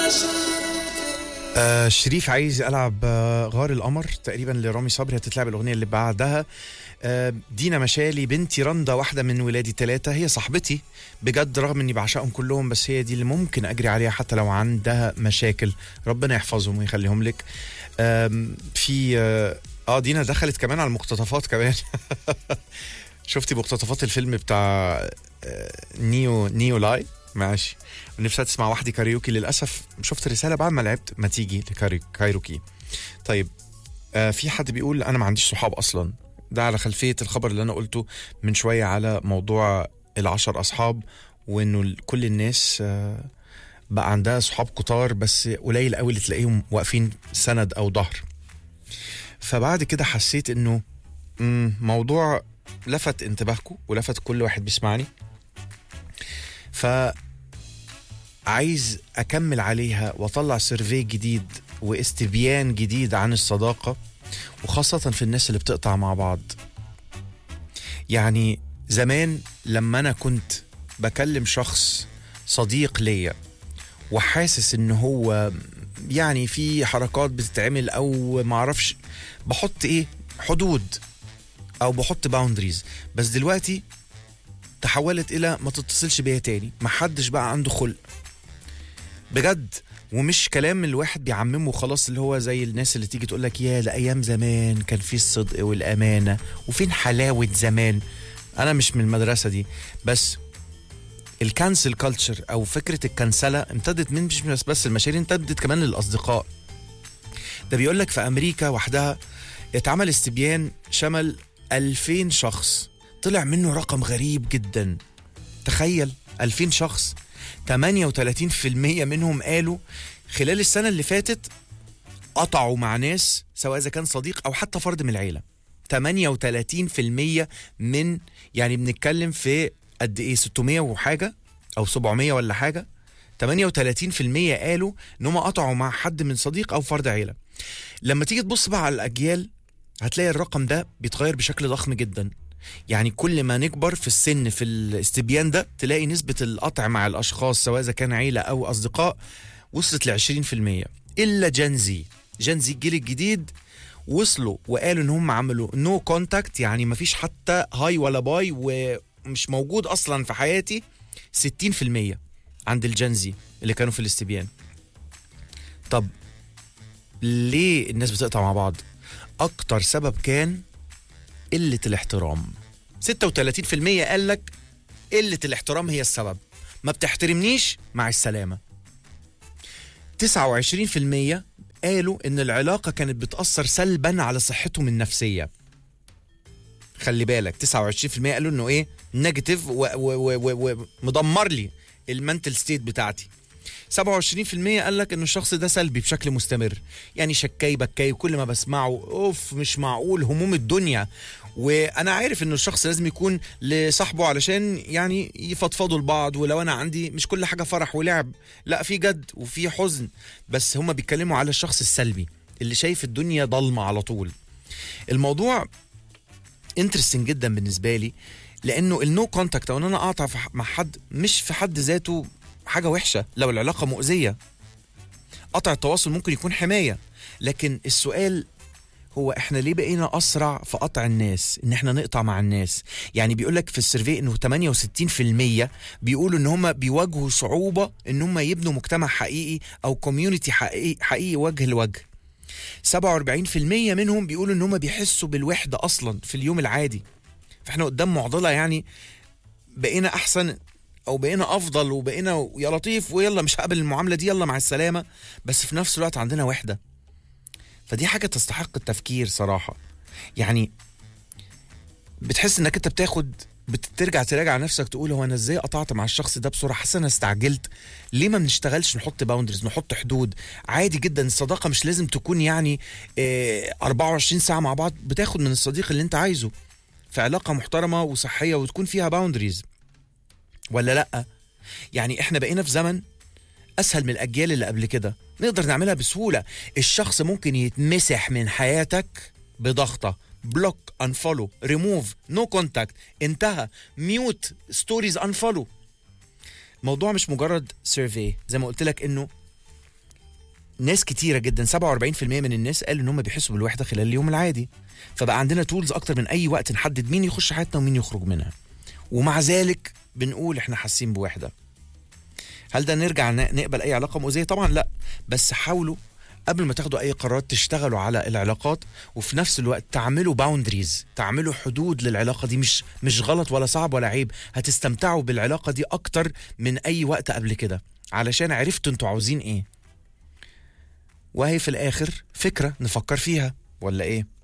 آه شريف عايز العب آه غار القمر تقريبا لرامي صبري هتتلعب الاغنيه اللي بعدها آه دينا مشالي بنتي رندا واحده من ولادي ثلاثه هي صاحبتي بجد رغم اني بعشقهم كلهم بس هي دي اللي ممكن اجري عليها حتى لو عندها مشاكل ربنا يحفظهم ويخليهم لك آم، في اه آه، دينا دخلت كمان على المقتطفات كمان شفتي مقتطفات الفيلم بتاع آه، نيو نيو لاي ماشي نفسها تسمع وحدي كاريوكي للاسف شفت الرساله بعد ما لعبت ما تيجي لكايروكي طيب آه في حد بيقول انا ما عنديش صحاب اصلا ده على خلفيه الخبر اللي انا قلته من شويه على موضوع العشر اصحاب وانه ال- كل الناس آه بقى عندها صحاب كتار بس قليل قوي اللي تلاقيهم واقفين سند او ظهر فبعد كده حسيت انه مم، موضوع لفت انتباهكم ولفت كل واحد بيسمعني ف عايز اكمل عليها واطلع سيرفي جديد واستبيان جديد عن الصداقه وخاصه في الناس اللي بتقطع مع بعض يعني زمان لما انا كنت بكلم شخص صديق ليا وحاسس ان هو يعني في حركات بتتعمل او معرفش بحط ايه حدود او بحط باوندريز بس دلوقتي تحولت الى ما تتصلش بيا تاني محدش بقى عنده خلق بجد ومش كلام الواحد بيعممه خلاص اللي هو زي الناس اللي تيجي تقول لك يا ده ايام زمان كان في الصدق والامانه وفين حلاوه زمان انا مش من المدرسه دي بس الكانسل كلتشر او فكره الكنسله امتدت من مش بس بس المشاهير امتدت كمان للاصدقاء ده بيقول لك في امريكا وحدها اتعمل استبيان شمل 2000 شخص طلع منه رقم غريب جدا تخيل 2000 شخص 38% منهم قالوا خلال السنة اللي فاتت قطعوا مع ناس سواء إذا كان صديق أو حتى فرد من العيلة 38% من يعني بنتكلم في قد إيه 600 وحاجة أو 700 ولا حاجة 38% قالوا إن هم قطعوا مع حد من صديق أو فرد عيلة لما تيجي تبص بقى على الأجيال هتلاقي الرقم ده بيتغير بشكل ضخم جدا يعني كل ما نكبر في السن في الاستبيان ده تلاقي نسبة القطع مع الأشخاص سواء إذا كان عيلة أو أصدقاء وصلت ل 20% إلا جنزي جنزي الجيل الجديد وصلوا وقالوا إن هم عملوا نو no كونتاكت يعني مفيش حتى هاي ولا باي ومش موجود أصلا في حياتي 60% عند الجنزي اللي كانوا في الاستبيان طب ليه الناس بتقطع مع بعض أكتر سبب كان قلة الاحترام 36% قال لك قلة الاحترام هي السبب ما بتحترمنيش مع السلامة 29% قالوا ان العلاقة كانت بتأثر سلبا على صحتهم النفسية خلي بالك 29% قالوا انه ايه نيجاتيف ومدمر لي المنتل ستيت بتاعتي 27% قال لك ان الشخص ده سلبي بشكل مستمر يعني شكاي بكاي وكل ما بسمعه اوف مش معقول هموم الدنيا وانا عارف ان الشخص لازم يكون لصاحبه علشان يعني يفضفضوا لبعض ولو انا عندي مش كل حاجه فرح ولعب لا في جد وفي حزن بس هما بيتكلموا على الشخص السلبي اللي شايف الدنيا ضلمه على طول الموضوع انترستنج جدا بالنسبه لي لانه النو كونتاكت او ان انا اقطع في ح- مع حد مش في حد ذاته حاجه وحشه لو العلاقه مؤذيه قطع التواصل ممكن يكون حمايه لكن السؤال هو احنا ليه بقينا اسرع في قطع الناس ان احنا نقطع مع الناس يعني بيقول لك في السيرفي انه 68% بيقولوا ان هم بيواجهوا صعوبه ان هم يبنوا مجتمع حقيقي او كوميونتي حقيقي حقيقي وجه لوجه 47% منهم بيقولوا ان هم بيحسوا بالوحده اصلا في اليوم العادي فاحنا قدام معضله يعني بقينا احسن او بقينا افضل وبقينا يا لطيف ويلا مش هقبل المعامله دي يلا مع السلامه بس في نفس الوقت عندنا وحده فدي حاجه تستحق التفكير صراحه يعني بتحس انك انت بتاخد بترجع تراجع نفسك تقول هو انا ازاي قطعت مع الشخص ده بسرعه حاسس انا استعجلت ليه ما بنشتغلش نحط باوندرز نحط حدود عادي جدا الصداقه مش لازم تكون يعني آه، 24 ساعه مع بعض بتاخد من الصديق اللي انت عايزه في علاقه محترمه وصحيه وتكون فيها باوندريز ولا لا يعني احنا بقينا في زمن اسهل من الاجيال اللي قبل كده نقدر نعملها بسهوله الشخص ممكن يتمسح من حياتك بضغطه بلوك انفولو ريموف نو كونتاكت انتهى ميوت ستوريز انفولو الموضوع مش مجرد سيرفي زي ما قلت لك انه ناس كتيرة جدا 47% من الناس قالوا ان هم بيحسوا بالوحدة خلال اليوم العادي فبقى عندنا تولز اكتر من اي وقت نحدد مين يخش حياتنا ومين يخرج منها ومع ذلك بنقول احنا حاسين بوحدة هل ده نرجع ن- نقبل اي علاقة مؤذية طبعا لا بس حاولوا قبل ما تاخدوا اي قرارات تشتغلوا على العلاقات وفي نفس الوقت تعملوا باوندريز تعملوا حدود للعلاقه دي مش مش غلط ولا صعب ولا عيب هتستمتعوا بالعلاقه دي اكتر من اي وقت قبل كده علشان عرفتوا انتوا عاوزين ايه وهي في الاخر فكره نفكر فيها ولا ايه